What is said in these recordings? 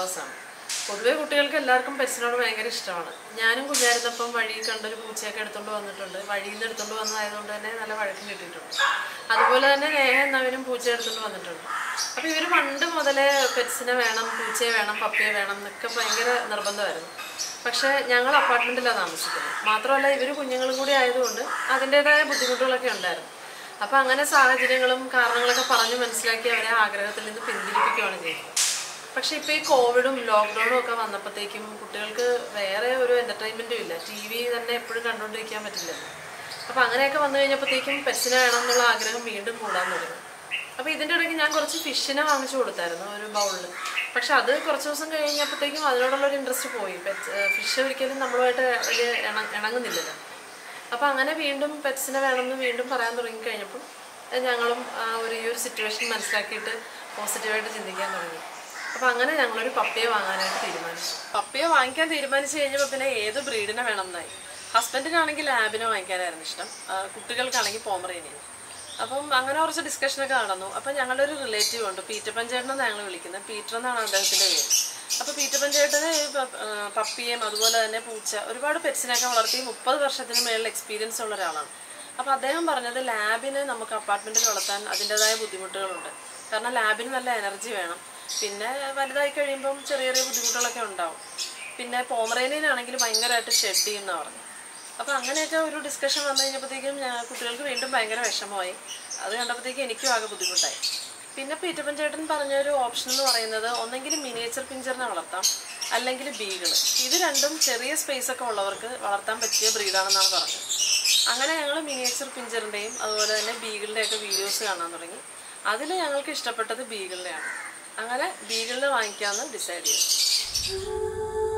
ലവേഴ്സാണ് പൊതുവെ കുട്ടികൾക്ക് എല്ലാവർക്കും പെറ്റ്സിനോട് ഭയങ്കര ഇഷ്ടമാണ് ഞാനും കുഞ്ഞായിരുന്നപ്പം വഴി കണ്ടൊരു പൂച്ചയൊക്കെ എടുത്തുകൊണ്ട് വന്നിട്ടുണ്ട് വഴിയിൽ നിന്ന് എടുത്തുകൊണ്ട് വന്നതായതുകൊണ്ട് തന്നെ നല്ല വഴക്കും കിട്ടിയിട്ടുണ്ട് അതുപോലെ തന്നെ നേഹ എന്നവനും പൂച്ച എടുത്തുകൊണ്ട് വന്നിട്ടുണ്ട് അപ്പോൾ ഇവർ പണ്ട് മുതലേ പെറ്റ്സിനെ വേണം പൂച്ചയെ വേണം പപ്പിയെ വേണം എന്നൊക്കെ ഭയങ്കര നിർബന്ധമായിരുന്നു പക്ഷേ ഞങ്ങൾ അപ്പാർട്ട്മെൻറ്റിലാണ് താമസിക്കുന്നത് മാത്രമല്ല ഇവർ കുഞ്ഞുങ്ങളും കൂടി ആയതുകൊണ്ട് അതിൻ്റെതായ ബുദ്ധിമുട്ടുകളൊക്കെ ഉണ്ടായിരുന്നു അപ്പോൾ അങ്ങനെ സാഹചര്യങ്ങളും കാരണങ്ങളൊക്കെ പറഞ്ഞ് മനസ്സിലാക്കി അവരെ ആഗ്രഹത്തിൽ നിന്ന് പിന്തിരിപ്പിക്കുകയാണ് ചെയ്യുന്നത് പക്ഷേ ഇപ്പോൾ ഈ കോവിഡും ലോക്ക്ഡൗണും ഒക്കെ വന്നപ്പോഴത്തേക്കും കുട്ടികൾക്ക് വേറെ ഒരു എൻ്റർടൈൻമെൻറ്റും ഇല്ല ടി വി തന്നെ എപ്പോഴും കണ്ടുകൊണ്ടിരിക്കാൻ പറ്റില്ല അപ്പോൾ അങ്ങനെയൊക്കെ വന്നു കഴിഞ്ഞപ്പോഴത്തേക്കും പെറ്റ്സിനെ വേണം എന്നുള്ള ആഗ്രഹം വീണ്ടും കൂടാൻ തുടങ്ങി അപ്പോൾ ഇതിൻ്റെ ഇടയ്ക്ക് ഞാൻ കുറച്ച് ഫിഷിനെ വാങ്ങിച്ചു കൊടുത്തായിരുന്നു ഒരു ബൗളിൽ പക്ഷെ അത് കുറച്ച് ദിവസം കഴിഞ്ഞപ്പോഴത്തേക്കും അതിനോടുള്ള ഒരു ഇൻട്രസ്റ്റ് പോയി പെറ്റ് ഫിഷ് ഒരിക്കലും നമ്മളുമായിട്ട് വലിയ ഇണ ഇണങ്ങുന്നില്ലല്ലോ അപ്പോൾ അങ്ങനെ വീണ്ടും പെറ്റ്സിനെ വേണമെന്ന് വീണ്ടും പറയാൻ തുടങ്ങി കഴിഞ്ഞപ്പം ഏഹ് ഞങ്ങളും ആ ഒരു ഈ ഒരു സിറ്റുവേഷൻ മനസ്സിലാക്കിയിട്ട് പോസിറ്റീവായിട്ട് ചിന്തിക്കാൻ തുടങ്ങി അപ്പോൾ അങ്ങനെ ഞങ്ങളൊരു പപ്പിയെ വാങ്ങാനായിട്ട് തീരുമാനിച്ചു പപ്പിയെ വാങ്ങിക്കാൻ തീരുമാനിച്ചു കഴിഞ്ഞപ്പോൾ പിന്നെ ഏത് ബ്രീഡിനെ വേണമെന്നായി ഹസ്ബൻഡിനാണെങ്കിൽ ലാബിനെ വാങ്ങിക്കാനായിരുന്നു ഇഷ്ടം ആ, കുട്ടികൾക്കാണെങ്കിൽ പോമറേനിയൻ അപ്പം അങ്ങനെ കുറച്ച് ഡിസ്കഷനൊക്കെ നടന്നു അപ്പം ഞങ്ങളുടെ ഒരു റിലേറ്റീവ് ഉണ്ട് പീറ്റർ പഞ്ചേട്ടനെന്ന് ഞങ്ങൾ വിളിക്കുന്നത് പീറ്റർ എന്നാണ് അദ്ദേഹത്തിൻ്റെ പേര് അപ്പോൾ പീറ്റർ പഞ്ചേട്ടന് ഈ പ- ആ, പപ്പിയെയും അതുപോലെ തന്നെ പൂച്ച ഒരുപാട് പെറ്റ്സിനെയൊക്കെ വളർത്തി മുപ്പത് വർഷത്തിന് മേളിൽ എക്സ്പീരിയൻസ് ഉള്ള ഒരാളാണ് അപ്പോൾ അദ്ദേഹം പറഞ്ഞത് ലാബിന് നമുക്ക് അപ്പാർട്ട്മെൻറ്റിൽ വളർത്താൻ അതിൻ്റെതായ ബുദ്ധിമുട്ടുകളുണ്ട് കാരണം ലാബിന് നല്ല എനർജി വേണം പിന്നെ വലുതായി കഴിയുമ്പം ചെറിയ ചെറിയ ബുദ്ധിമുട്ടുകളൊക്കെ ഉണ്ടാവും പിന്നെ പോമറേനിയനാണെങ്കിൽ ഭയങ്കരമായിട്ട് ഷെഡ് ചെയ്യുന്ന പറഞ്ഞു അപ്പോൾ അങ്ങനെയൊക്കെ ഒരു ഡിസ്കഷൻ വന്നു കഴിഞ്ഞപ്പോഴത്തേക്കും ഞാൻ കുട്ടികൾക്ക് വീണ്ടും ഭയങ്കര വിഷമമായി അത് കണ്ടപ്പോഴത്തേക്കും എനിക്കും ആകെ ബുദ്ധിമുട്ടായി പിന്നെ പീറ്റപ്പൻ ചേട്ടൻ പറഞ്ഞ ഒരു ഓപ്ഷൻ എന്ന് പറയുന്നത് ഒന്നെങ്കിൽ മിനിയേച്ചർ പിഞ്ചറിനെ വളർത്താം അല്ലെങ്കിൽ ബീഗിൾ ഇത് രണ്ടും ചെറിയ സ്പേസ് ഒക്കെ ഉള്ളവർക്ക് വളർത്താൻ പറ്റിയ ബ്രീഡാണെന്നാണ് പറഞ്ഞത് അങ്ങനെ ഞങ്ങൾ മിനിയേച്ചർ പിഞ്ചറിൻ്റെയും അതുപോലെ തന്നെ ബീഗിളിൻ്റെയൊക്കെ വീഡിയോസ് കാണാൻ തുടങ്ങി അതിൽ ഞങ്ങൾക്ക് ഇഷ്ടപ്പെട്ടത് ബീഗിളിനെയാണ് അങ്ങനെ ബീഗിളിനെ വാങ്ങിക്കാമെന്ന് ഡിസൈഡ് ചെയ്തു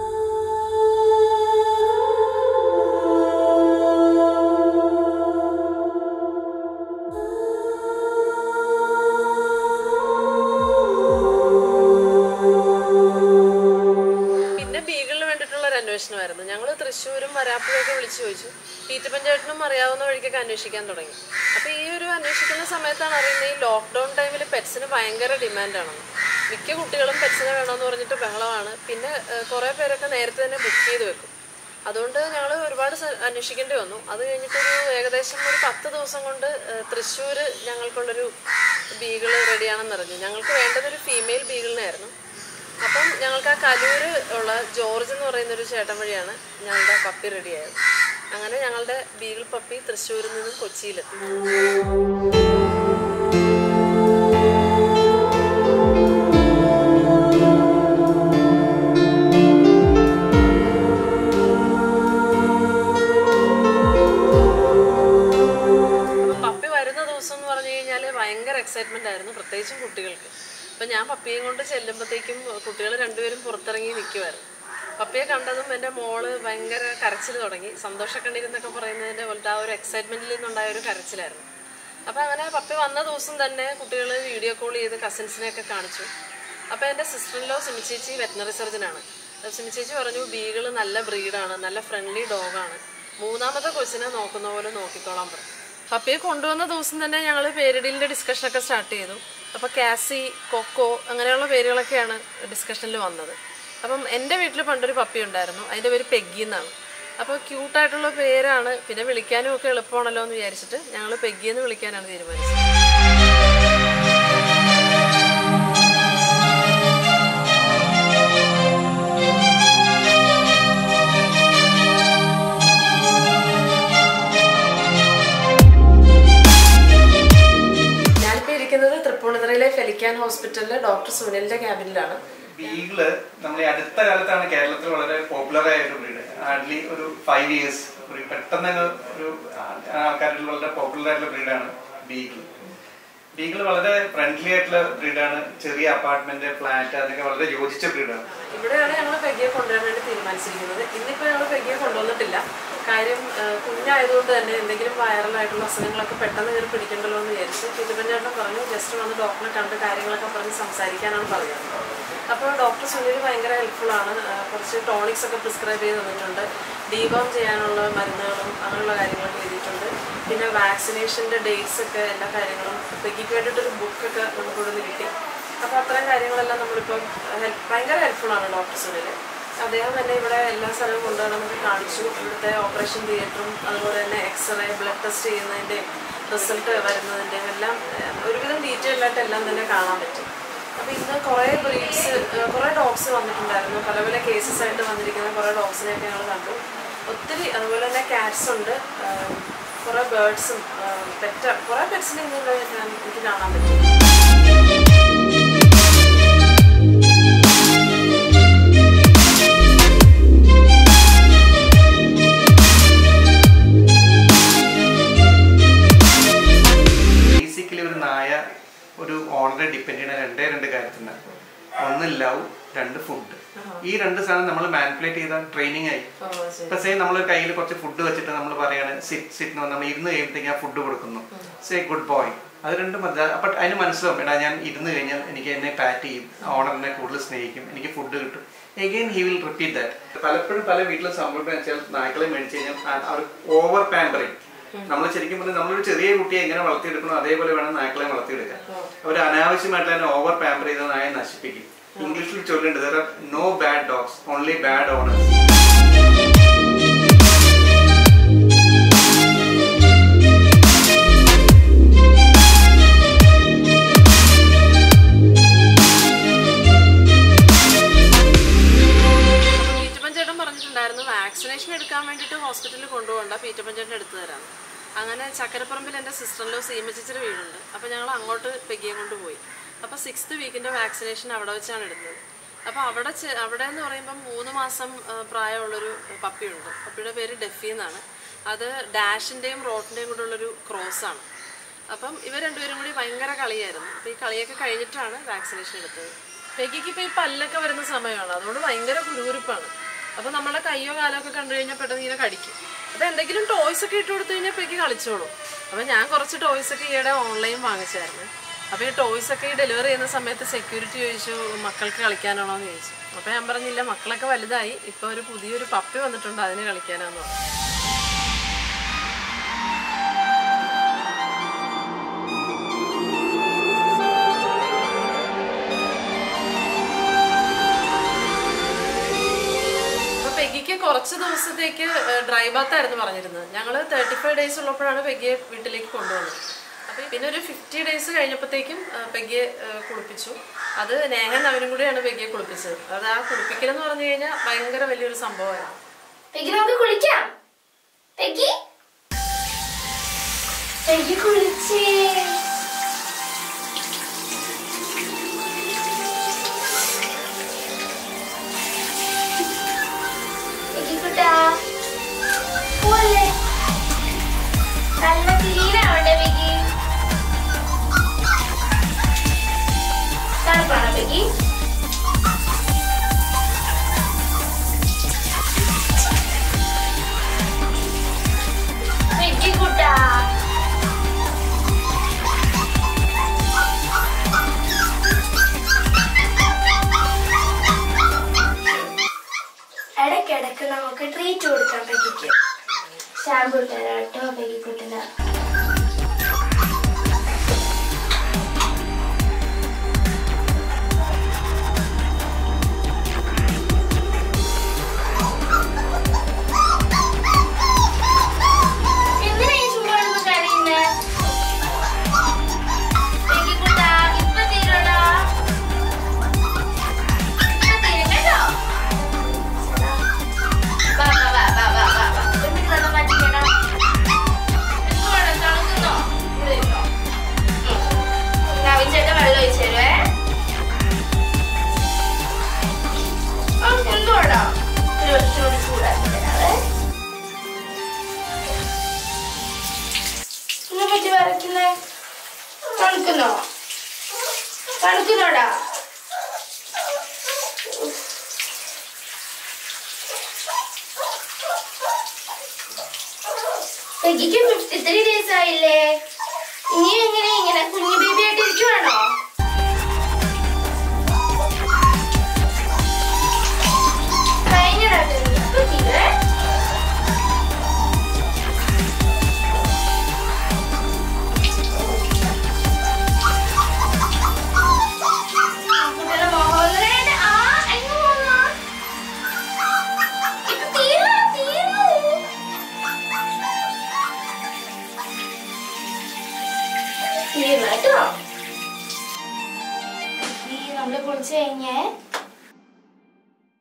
പിന്നെ ബീഗിളിന് വേണ്ടിയിട്ടുള്ള ഒരു അന്വേഷണമായിരുന്നു ഞങ്ങൾ തൃശ്ശൂരും വരാപ്പുഴയൊക്കെ വിളിച്ചു ചോദിച്ചു പീറ്റർ പഞ്ചായത്തിനും അറിയാവുന്ന വഴിക്കൊക്കെ അന്വേഷിക്കാൻ തുടങ്ങി അപ്പോൾ ഈ ഒരു അന്വേഷിക്കുന്ന സമയത്താണ് അറിയുന്നത് ഈ ലോക്ക്ഡൗൺ ടൈമിൽ പെറ്റ്സിന് ഭയങ്കര ഡിമാൻഡാണെന്ന് മിക്ക കുട്ടികളും പെറ്റ്സിനെ വേണമെന്ന് പറഞ്ഞിട്ട് ബഹളമാണ് പിന്നെ ഏഹ്, കുറേ പേരൊക്കെ നേരത്തെ തന്നെ ബുക്ക് ചെയ്ത് വെക്കും അതുകൊണ്ട് ഞങ്ങൾ ഒരുപാട് സ- അന്വേഷിക്കേണ്ടി വന്നു അത് കഴിഞ്ഞിട്ടൊരു ഏകദേശം ഒരു പത്ത് ദിവസം കൊണ്ട് ഏഹ്, തൃശ്ശൂർ ഞങ്ങൾക്കുള്ളൊരു ബീഗിള് റെഡിയാണെന്ന് അറിഞ്ഞു ഞങ്ങൾക്ക് വേണ്ടതൊരു ഫീമെയിൽ ബീഗിളിനായിരുന്നു അപ്പം ഞങ്ങൾക്ക് ആ കലൂര് ഉള്ള ജോർജ് എന്ന് പറയുന്ന ഒരു ചേട്ടൻ വഴിയാണ് ഞങ്ങളുടെ പപ്പി റെഡിയായത് അങ്ങനെ ഞങ്ങളുടെ ബീഗിൾ പപ്പി തൃശ്ശൂരിൽ നിന്നും കൊച്ചിയിലെത്തി അപ്പം പപ്പി വരുന്ന ദിവസം എന്ന് പറഞ്ഞു കഴിഞ്ഞാൽ ഭയങ്കര എക്സൈറ്റ്മെന്റ് ആയിരുന്നു പ്രത്യേകിച്ചും കുട്ടികൾക്ക് അപ്പം ഞാൻ പപ്പിയെയും കൊണ്ട് ചെല്ലുമ്പോഴത്തേക്കും കുട്ടികൾ രണ്ടുപേരും പുറത്തിറങ്ങി നിൽക്കുമായിരുന്നു പപ്പിയെ കണ്ടതും എൻ്റെ മോള് ഭയങ്കര കരച്ചിൽ തുടങ്ങി സന്തോഷക്കണ്ണീരെന്നൊക്കെ പറയുന്നതിൻ്റെ പോലത്തെ ആ ഒരു എക്സൈറ്റ്മെൻറ്റിൽ നിന്നുണ്ടായ ഒരു കരച്ചിലായിരുന്നു അപ്പോൾ അങ്ങനെ പപ്പി വന്ന ദിവസം തന്നെ കുട്ടികൾ വീഡിയോ കോൾ ചെയ്ത് കസിൻസിനെയൊക്കെ കാണിച്ചു അപ്പോൾ എൻ്റെ സിസ്റ്ററിലോ സിമി ചേച്ചി വെറ്റിനറി സർജനാണ് സിമി ചേച്ചി പറഞ്ഞു ബീഗിൾ നല്ല ബ്രീഡാണ് നല്ല ഫ്രണ്ട്ലി ഡോഗാണ് മൂന്നാമത്തെ കൊച്ചിനെ നോക്കുന്ന പോലെ നോക്കിക്കോളാൻ പറഞ്ഞു പപ്പിയെ കൊണ്ടുവന്ന ദിവസം തന്നെ ഞങ്ങൾ പേരിടലിൻ്റെ ഡിസ്കഷനൊക്കെ സ്റ്റാർട്ട് ചെയ്തു അപ്പോൾ കാസി കൊക്കോ അങ്ങനെയുള്ള പേരുകളൊക്കെയാണ് ഡിസ്കഷനിൽ വന്നത് അപ്പം എൻ്റെ വീട്ടിൽ പണ്ടൊരു പപ്പി ഉണ്ടായിരുന്നു അതിൻ്റെ പേര് പെഗ്ഗി എന്നാണ് അപ്പോൾ ക്യൂട്ടായിട്ടുള്ള പേരാണ് പിന്നെ വിളിക്കാനും ഒക്കെ എളുപ്പമാണല്ലോ എന്ന് വിചാരിച്ചിട്ട് ഞങ്ങൾ പെഗ്ഗി എന്ന് വിളിക്കാനാണ് തീരുമാനിച്ചത് ഞാനിപ്പോൾ ഇരിക്കുന്നത് തൃപ്പൂണിത്തുറയിലെ ഫെലിക്കാൻ ഹോസ്പിറ്റലിലെ ഡോക്ടർ സുനിലിന്റെ ക്യാബിനിലാണ് ബീഗിള് നമ്മൾ ഈ അടുത്ത കാലത്താണ് കേരളത്തിൽ വളരെ പോപ്പുലർ ആയ ഒരു ബ്രീഡ് ഹാർഡ്ലി ഒരു ഫൈവ് ഇയേഴ്സ് പെട്ടെന്ന് അങ്ങ് ഒരു ആൾക്കാരിൽ വളരെ പോപ്പുലർ ആയിട്ടുള്ള ബ്രീഡാണ് ബീഗിൾ ബീഗിൾ വളരെ ഫ്രണ്ട്ലി ആയിട്ടുള്ള ബ്രീഡാണ് ചെറിയ അപ്പാർട്ട്മെന്റ് ഫ്ലാറ്റ് അതിനൊക്കെ വളരെ യോജിച്ച ബ്രീഡാണ് ഇവിടെയാണ് ഞങ്ങൾ പെഗ്ഗിയെ കൊണ്ടുവരാൻ വേണ്ടി തീരുമാനിച്ചിരിക്കുന്നത് ഇന്നിപ്പോൾ ഞങ്ങൾ പെഗ്ഗിയെ കൊണ്ടുവന്നിട്ടില്ല കാര്യം ആ, കുഞ്ഞായതുകൊണ്ട് തന്നെ എന്തെങ്കിലും വൈറലായിട്ടുള്ള അസുഖങ്ങളൊക്കെ പെട്ടെന്ന് കയറി പിടിക്കണ്ടല്ലോ എന്ന് വിചാരിച്ച് തിരുവഞ്ചേട്ടൻ പറഞ്ഞു ജസ്റ്റ് വന്ന് ഡോക്ടറെ കണ്ട് കാര്യങ്ങളൊക്കെ പറഞ്ഞ് സംസാരിക്കാനാണ് പറയുന്നത് അപ്പോൾ ഡോക്ടർ സുനിൽ ഭയങ്കര ഹെൽപ്ഫുൾ ആണ് ആ, കുറച്ച് ടോണിക്സ് ഒക്കെ പ്രിസ്ക്രൈബ് ചെയ്ത് തന്നിട്ടുണ്ട് ഡീബോം ചെയ്യാനുള്ള മരുന്നുകളും അങ്ങനെയുള്ള കാര്യങ്ങളൊക്കെ എഴുതിയിട്ടുണ്ട് പിന്നെ വാക്സിനേഷൻ്റെ ഡേറ്റ്സ് ഒക്കെ എല്ലാ കാര്യങ്ങളും പെഗ്ഗിക്ക് വേണ്ടിയിട്ടൊരു ബുക്കൊക്കെ നമുക്കിവിടെ നിന്ന് കിട്ടി അപ്പോൾ അത്തരം കാര്യങ്ങളെല്ലാം നമ്മളിപ്പം ഹെൽപ്പ് ഭയങ്കര ഹെൽപ്ഫുള്ളാണ് ഡോക്ടർ സുനിൽ അദ്ദേഹം തന്നെ ഇവിടെ എല്ലാ സ്ഥലവും കൊണ്ടുപോയി നമുക്ക് കാണിച്ചു ഇവിടുത്തെ ഓപ്പറേഷൻ തിയേറ്ററും അതുപോലെ തന്നെ എക്സ്റേ ബ്ലഡ് ടെസ്റ്റ് ചെയ്യുന്നതിൻ്റെയും റിസൾട്ട് വരുന്നതിൻ്റെയും എല്ലാം ഏഹ്, ഒരുവിധം ഡീറ്റെയിൽ ആയിട്ട് എല്ലാം തന്നെ കാണാൻ പറ്റും അപ്പോൾ ഇന്ന് കുറേ ബ്രീഡ്സ് കുറേ ഡോഗ്സ് വന്നിട്ടുണ്ടായിരുന്നു പല പല കേസസ് ആയിട്ട് വന്നിരിക്കുന്ന കുറേ ഡോഗ്സിനെയൊക്കെ ഞങ്ങൾ കണ്ടു ഒത്തിരി അതുപോലെ തന്നെ കാറ്റ്സ് ഉണ്ട് ഏഹ്, കുറേ ബേർഡ്സും പെറ്റ കുറേ പെറ്റ്സിനെ ഇന്ന് ഇവിടെ ഞാൻ എനിക്ക് കാണാൻ പറ്റും ബേസിക്കലി ഒരു നായ ഒരു ഓണറെ ഡിപ്പെൻഡ് ചെയ്യുന്ന രണ്ടേ രണ്ട് കാര്യത്തിനാണ് ഒന്ന് ലവ് രണ്ട് ഫുഡ് ഈ രണ്ട് സാധനം നമ്മൾ മാനിപ്പുലേറ്റ് ചെയ്ത ട്രെയിനിങ് ആയി ഓ ശരി ഇപ്പൊ സേ നമ്മൾ കയ്യിൽ കുറച്ച് ഫുഡ് വെച്ചിട്ട് നമ്മൾ പറയാണ് സിറ്റ് സിറ്റ് എന്ന് നമ്മൾ ഇരുന്ന് കഴിയുമ്പോഴത്തേക്ക് ആ ഫുഡ് കൊടുക്കുന്നു സേ ഗുഡ് ബോയ് അത് രണ്ടും മതി അപ്പൊ അതിന് മനസ്സിലാവും എടാ ഞാൻ ഇരുന്ന് കഴിഞ്ഞാൽ എനിക്ക് എന്നെ പാറ്റ് ചെയ്യും ഓണറിനെ കൂടുതൽ സ്നേഹിക്കും എനിക്ക് ഫുഡ് കിട്ടും again he will repeat that പലപ്പോഴും പല വീട്ടിലും സംഭവിക്കുന്നത് വെച്ചാൽ നായ്ക്കളെ മേടിച്ചു കഴിഞ്ഞാൽ ആ- അവർ ഓവർ പാമ്പറിങ് നമ്മൾ ശരിക്കും പറഞ്ഞാൽ നമ്മളൊരു ചെറിയ കുട്ടിയെ എങ്ങനെ വളർത്തിയെടുക്കണോ അതേപോലെ വേണം നായ്ക്കളെ വളർത്തിയെടുക്കാൻ അവർ അനാവശ്യമായിട്ട് തന്നെ ഓവർ പാമ്പർ ചെയ്ത നായെ നശിപ്പിക്കും ഇംഗ്ലീഷിൽ ചൊല്ലുണ്ട് there are no bad dogs only bad owners Peetappan ചേട്ടൻ പറഞ്ഞിട്ടുണ്ടായിരുന്നു വാക്സിനേഷൻ എടുക്കാൻ വേണ്ടിയിട്ട് ഹോസ്പിറ്റലിൽ കൊണ്ടുപോകണ്ട പീറ്റപ്പൻ ചേട്ടൻ എടുത്തു തരാം അങ്ങനെ ചക്കരപ്പറമ്പിൽ എൻ്റെ സിസ്റ്ററിലോ സീമച്ചിച്ചിരി വീടുണ്ട് അപ്പോൾ ഞങ്ങൾ അങ്ങോട്ട് പെഗിയെ കൊണ്ടുപോയി അപ്പോൾ സിക്സ്ത് വീക്കിൻ്റെ വാക്സിനേഷൻ അവിടെ വെച്ചാണ് എടുത്തത് അപ്പോൾ അവിടെ ചെ- അവിടെ എന്ന് പറയുമ്പം മൂന്ന് മാസം ആ, പ്രായമുള്ളൊരു പപ്പിയുണ്ട് പപ്പിയുടെ പേര് ഡെഫി എന്നാണ് അത് ഡാഷിൻ്റെയും റോട്ടിൻ്റെയും കൂടെ ഉള്ളൊരു ക്രോസാണ് അപ്പം ഇവർ രണ്ടുപേരും കൂടി ഭയങ്കര കളിയായിരുന്നു അപ്പോൾ ഈ കളിയൊക്കെ കഴിഞ്ഞിട്ടാണ് വാക്സിനേഷൻ എടുത്തത് പെഗിക്ക് ഇപ്പോൾ ഈ പല്ലൊക്കെ വരുന്ന സമയമാണ് അതുകൊണ്ട് ഭയങ്കര കുരുകുരുപ്പാണ് അപ്പോൾ നമ്മളെ കയ്യോ കാലോ ഒക്കെ കണ്ടു കഴിഞ്ഞാൽ പെട്ടെന്ന് ഇങ്ങനെ കടിക്കും അപ്പോൾ എന്തെങ്കിലും ടോയ്സ് ഒക്കെ ഇട്ട് കൊടുത്തു കഴിഞ്ഞാൽ പെഗി കളിച്ചോളും അപ്പോൾ ഞാൻ കുറച്ച് ടോയ്സ് ഒക്കെ ഈയിടെ ഓൺലൈൻ വാങ്ങിച്ചായിരുന്നു അപ്പോൾ ഈ ടോയ്സ് ഒക്കെ ഈ ഡെലിവറി ചെയ്യുന്ന സമയത്ത് സെക്യൂരിറ്റി ചോദിച്ചു മക്കൾക്ക് കളിക്കാനാണോ എന്ന് ചോദിച്ചു അപ്പോൾ ഞാൻ പറഞ്ഞില്ല മക്കളൊക്കെ വലുതായി ഇപ്പോൾ ഒരു പുതിയൊരു പപ്പി വന്നിട്ടുണ്ട് അതിന് കളിക്കാനാന്ന് പറഞ്ഞു അപ്പൊ പെഗിക്ക് കുറച്ച് ദിവസത്തേക്ക് ഡ്രൈ ബാത്ത് ആയിരുന്നു പറഞ്ഞിരുന്നത് ഞങ്ങൾ തേർട്ടി ഫൈവ് ഡേയ്സ് ഉള്ളപ്പോഴാണ് പെഗിയെ വീട്ടിലേക്ക് കൊണ്ടുവന്നത് അപ്പൊ പിന്നെ ഒരു ഫിഫ്റ്റി ഡേയ്സ് കഴിഞ്ഞപ്പോഴത്തേക്കും ആ, പെഗിയെ ആ, കുളിപ്പിച്ചു അത് നേഹൻ അവനും കൂടിയാണ് പെഗിയെ കുളിപ്പിച്ചത് അത് ആ കുളിപ്പിക്കലെന്ന് പറഞ്ഞു കഴിഞ്ഞാൽ ഭയങ്കര വലിയൊരു സംഭവമായിരുന്നു പെഗ്ഗി നമുക്ക് കുളിക്കാം പെഗ്ഗി പെഗ്ഗി കുളിച്ചേ പെഗ്ഗി കുട്ടാ പോലെ നല്ല ക്ലീൻ ആവട്ടെ പെഗ്ഗി തണുപ്പാണോ പെഗ്ഗി പെഗ്ഗി കുട്ടാ ഇടയ്ക്കിടയ്ക്ക് നമുക്ക് ട്രീറ്റ് കൊടുക്കാം പെഗ്ഗിക്ക് ഷാമ്പു തരാം കേട്ടോ പെഗ്ഗിക്കുട്ടിന് എന്തിനാ ഈ ചൂടുവെള്ളം കരയുന്നേ പെഗ്ഗിക്കുട്ടാ ഇപ്പൊ തീരോടാ ഇപ്പൊ തീരും കേട്ടോ വാ വാ വാ വാ വാ വാ വാ എന്നിട്ട് വെള്ളം മാറ്റിക്കടാ എന്ത് വേണം തണുക്കുന്നോ ഇവിടെ ഇരുന്നോ നവീൻ ചേട്ടൻ വെള്ളം ഒഴിച്ചു തരുവേ ആ എന്തുവാടാ ഒരു ഒറ്റയോട് ചൂടാക്കി തരാവേ എന്നെ പറ്റി വരയ്ക്കുന്നേ തണുക്കുന്നോ തണുക്കുന്നോടാ പെഗിക്ക് ഫിഫ്റ്റി ത്രീ ഡേയ്സ് ആയില്ലേ ഇനി എങ്ങനെ ഇങ്ങനെ കുഞ്ഞു ബേബി ആയിട്ട് ഇരിക്കുവാണോ കഴിഞ്ഞടാ ഇപ്പൊ തീരെ തീർന്നു കേട്ടോ ഈ നമ്മള് കുളിച്ച് കഴിഞ്ഞേ